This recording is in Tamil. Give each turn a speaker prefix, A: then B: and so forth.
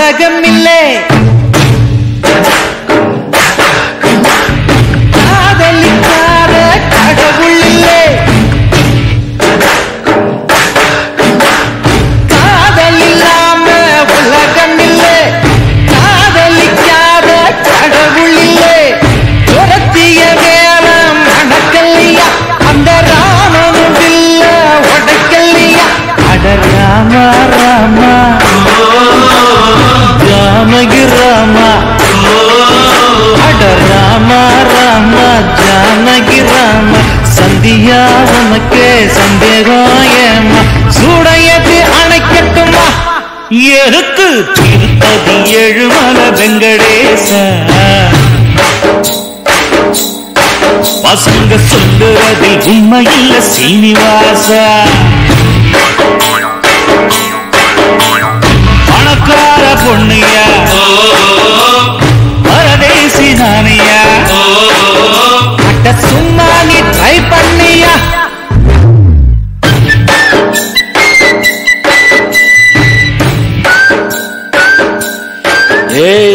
A: உலகம் இல்லை காதலிக்காத கடவுள் இல்லை காதல் இல்லாம உலகம் இல்லை காதலிக்காத கடவுள் இல்லை துரத்திய வேலம் அடக்கல்லையா அந்த ராமனும் இல்ல உடைக்கல்லையா அட ராமா ராமா ஜானகி ராமா அட ராமா ராமா ஜானகி ராமா சந்தியா உனக்கு சந்தேகம் ஏமா சூடையது அணைக்கட்டுமா எதுக்கு திருப்பதி ஏழுமல வெங்கடேச பசங்க சொல்லுறதில் உண்மையில்ல சீனிவாசா பணக்கார பொண்ணுயா பரதேசி நானியா அட சும்மா நீ ட்ரை பண்ணியா ஏய்